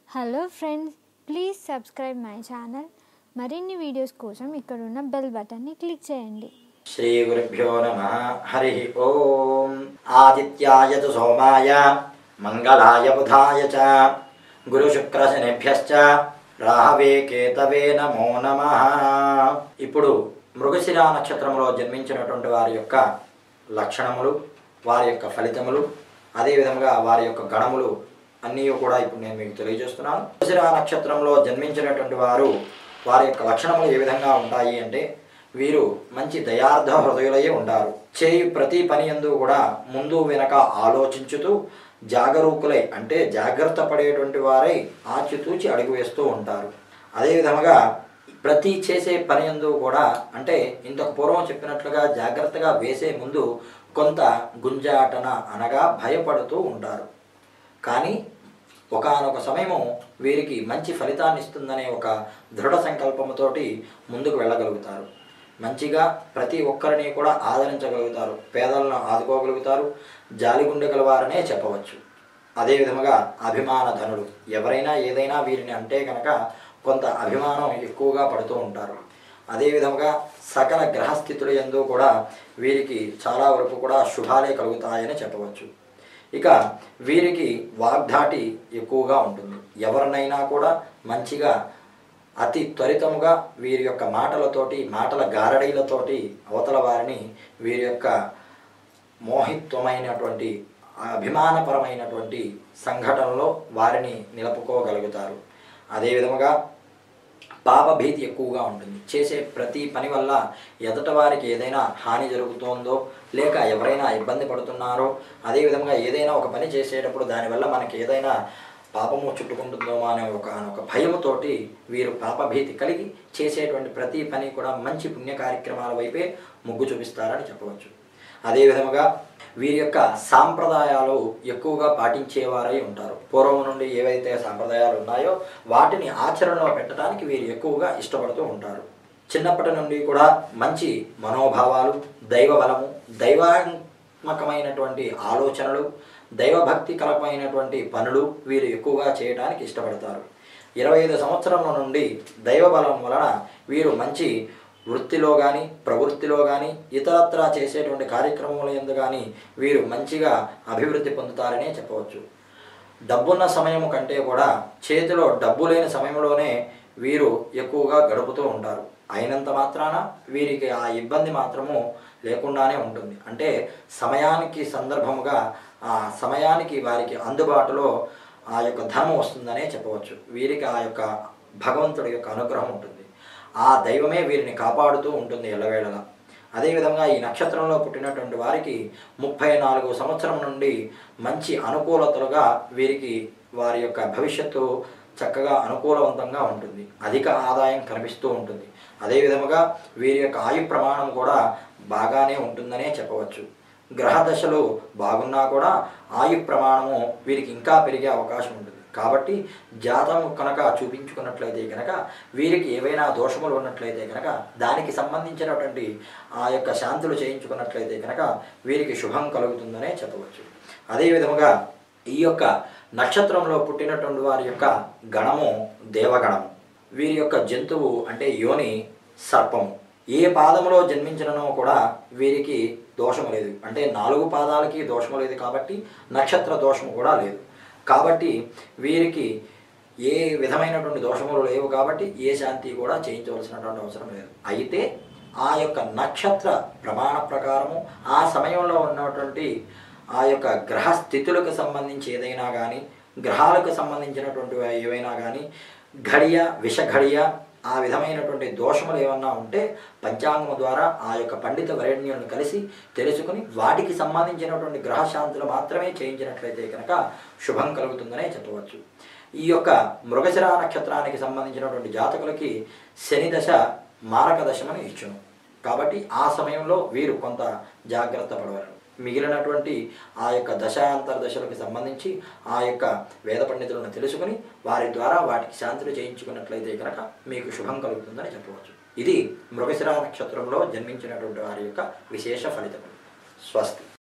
hello friends please subscribe my channel మరిన్ని videos కోసం ఇక్కడ ఉన్న బెల్ బటన్ని క్లిక్ చేయండి శ్రీ గురుభ్యో నమ హరి ఓం ఆదిత్యాయ చ సోమాయ మంగళాయ బుధాయ చ గురుశుక్రశనిభ్యశ్చ రాహవే కేతవే నమో నమ ఇప్పుడు మృగశిరా నక్షత్రంలో జన్మించినటువంటి వారి యొక్క లక్షణములు వారి యొక్క ఫలితములు అదేవిధంగా వారి యొక్క గణములు అన్నీ కూడా ఇప్పుడు నేను మీకు తెలియజేస్తున్నాను మృగశిరా నక్షత్రంలో జన్మించినటువంటి వారు వారి యొక్క లక్షణములు ఏ విధంగా ఉంటాయి అంటే వీరు మంచి దయార్థ హృదయులయ్యే ఉంటారు చేయు ప్రతి పని ఎందు కూడా ముందు వెనక ఆలోచించుతూ జాగరూకులై అంటే జాగ్రత్త పడేటువంటి వారై ఆచితూచి అడుగు వేస్తూ ఉంటారు అదేవిధముగా ప్రతి చేసే పని ఎందు కూడా అంటే ఇంతకు పూర్వం చెప్పినట్లుగా జాగ్రత్తగా వేసే ముందు కొంత గుంజాటన అనగా భయపడుతూ ఉంటారు కానీ ఒకానొక సమయము వీరికి మంచి ఫలితాన్ని ఇస్తుందనే ఒక దృఢ సంకల్పముతోటి ముందుకు వెళ్ళగలుగుతారు మంచిగా ప్రతి ఒక్కరిని కూడా ఆదరించగలుగుతారు పేదలను ఆదుకోగలుగుతారు జాలిగుండె గలవారనే చెప్పవచ్చు అదే విధముగా అభిమాన ధనుడు ఎవరైనా ఏదైనా వీరిని అంటే కనుక కొంత అభిమానం ఎక్కువగా పడుతూ ఉంటారు అదే విధముగా సకల గ్రహస్థితుల ఎందు కూడా వీరికి చాలా వరకు కూడా శుభాలే కలుగుతాయని చెప్పవచ్చు ఇక వీరికి వాగ్ధాటి ఎక్కువగా ఉంటుంది ఎవరినైనా కూడా మంచిగా అతి త్వరితముగా వీరి యొక్క మాటలతోటి మాటల గారడీలతోటి అవతల వారిని వీరి యొక్క మోహిత్వమైనటువంటి అభిమానపరమైనటువంటి సంఘటనలో వారిని నిలుపుకోగలుగుతారు అదేవిధముగా పాపభీతి ఎక్కువగా ఉంటుంది చేసే ప్రతి పని వల్ల ఎదట వారికి ఏదైనా హాని జరుగుతోందో లేక ఎవరైనా ఇబ్బంది పడుతున్నారో అదేవిధంగా ఏదైనా ఒక పని చేసేటప్పుడు దానివల్ల మనకి ఏదైనా పాపము చుట్టుకుంటుందో అనే ఒక ఒక భయముతోటి వీరు పాపభీతి కలిగి చేసేటువంటి ప్రతి పని కూడా మంచి పుణ్య కార్యక్రమాల వైపే మొగ్గు చూపిస్తారని చెప్పవచ్చు అదేవిధముగా వీరి యొక్క సాంప్రదాయాలు ఎక్కువగా పాటించేవారై ఉంటారు పూర్వం నుండి ఏవైతే సాంప్రదాయాలు ఉన్నాయో వాటిని ఆచరణలో పెట్టడానికి వీరు ఎక్కువగా ఇష్టపడుతూ ఉంటారు చిన్నప్పటి నుండి కూడా మంచి మనోభావాలు దైవ బలము దైవాత్మకమైనటువంటి ఆలోచనలు దైవభక్తి కలపమైనటువంటి పనులు వీరు ఎక్కువగా చేయడానికి ఇష్టపడతారు ఇరవై ఐదు సంవత్సరముల నుండి దైవబలం వలన వీరు మంచి వృత్తిలో కానీ ప్రవృత్తిలో కానీ ఇతరత్రా చేసేటువంటి కార్యక్రమముల ఎందు కానీ వీరు మంచిగా అభివృద్ధి పొందుతారనే చెప్పవచ్చు డబ్బున్న సమయం కంటే కూడా చేతిలో డబ్బు లేని సమయంలోనే వీరు ఎక్కువగా గడుపుతూ ఉంటారు అయినంత మాత్రాన వీరికి ఆ ఇబ్బంది మాత్రము లేకుండానే ఉంటుంది అంటే సమయానికి సందర్భముగా ఆ సమయానికి వారికి అందుబాటులో ఆ యొక్క ధనం వస్తుందనే చెప్పవచ్చు వీరికి ఆ యొక్క భగవంతుడి యొక్క అనుగ్రహం ఉంటుంది ఆ దైవమే వీరిని కాపాడుతూ ఉంటుంది ఎల్లవేళలా అదేవిధంగా ఈ నక్షత్రంలో పుట్టినటువంటి వారికి ముప్పై నాలుగు సంవత్సరం నుండి మంచి అనుకూలతలుగా వీరికి వారి యొక్క భవిష్యత్తు చక్కగా అనుకూలవంతంగా ఉంటుంది అధిక ఆదాయం కనిపిస్తూ ఉంటుంది అదేవిధముగా వీరి యొక్క ఆయు ప్రమాణం కూడా బాగానే ఉంటుందనే చెప్పవచ్చు గ్రహ దశలు బాగున్నా కూడా ఆయు ప్రమాణము వీరికి ఇంకా పెరిగే అవకాశం ఉంటుంది కాబట్టి జాతం కనుక చూపించుకున్నట్లయితే కనుక వీరికి ఏవైనా దోషములు ఉన్నట్లయితే కనుక దానికి సంబంధించినటువంటి ఆ యొక్క శాంతులు చేయించుకున్నట్లయితే కనుక వీరికి శుభం కలుగుతుందనే చెప్పవచ్చు అదేవిధముగా ఈ యొక్క నక్షత్రంలో పుట్టినటువంటి వారి యొక్క గణము దేవగణము వీరి యొక్క జంతువు అంటే యోని సర్పము ఏ పాదములో జన్మించిననో కూడా వీరికి దోషము లేదు అంటే నాలుగు పాదాలకి దోషము లేదు కాబట్టి నక్షత్ర దోషము కూడా లేదు కాబట్టి వీరికి ఏ విధమైనటువంటి దోషములు లేవు కాబట్టి ఏ శాంతి కూడా చేయించవలసినటువంటి అవసరం లేదు అయితే ఆ యొక్క నక్షత్ర ప్రమాణ ప్రకారము ఆ సమయంలో ఉన్నటువంటి ఆ యొక్క గ్రహ స్థితులకు సంబంధించి ఏదైనా కానీ గ్రహాలకు సంబంధించినటువంటి ఏవైనా కానీ ఘడియ విష ఘడియ ఆ విధమైనటువంటి దోషములు ఏమన్నా ఉంటే పంచాంగం ద్వారా ఆ యొక్క పండిత వరేణ్యులను కలిసి తెలుసుకుని వాటికి సంబంధించినటువంటి గ్రహశాంతులు మాత్రమే చేయించినట్లయితే కనుక శుభం కలుగుతుందనే చెప్పవచ్చు ఈ యొక్క మృగశిర నక్షత్రానికి సంబంధించినటువంటి జాతకులకి శని దశ మారక దశమని ఇచ్చును కాబట్టి ఆ సమయంలో వీరు కొంత జాగ్రత్త పడవరు మిగిలినటువంటి ఆ యొక్క దశాంతర దశలకు సంబంధించి ఆ యొక్క వేద పండితులను తెలుసుకుని వారి ద్వారా వాటికి శాంతులు చేయించుకున్నట్లయితే కనుక మీకు శుభం కలుగుతుందని చెప్పవచ్చు ఇది మృగశిర నక్షత్రంలో జన్మించినటువంటి వారి యొక్క విశేష ఫలితములు స్వస్తి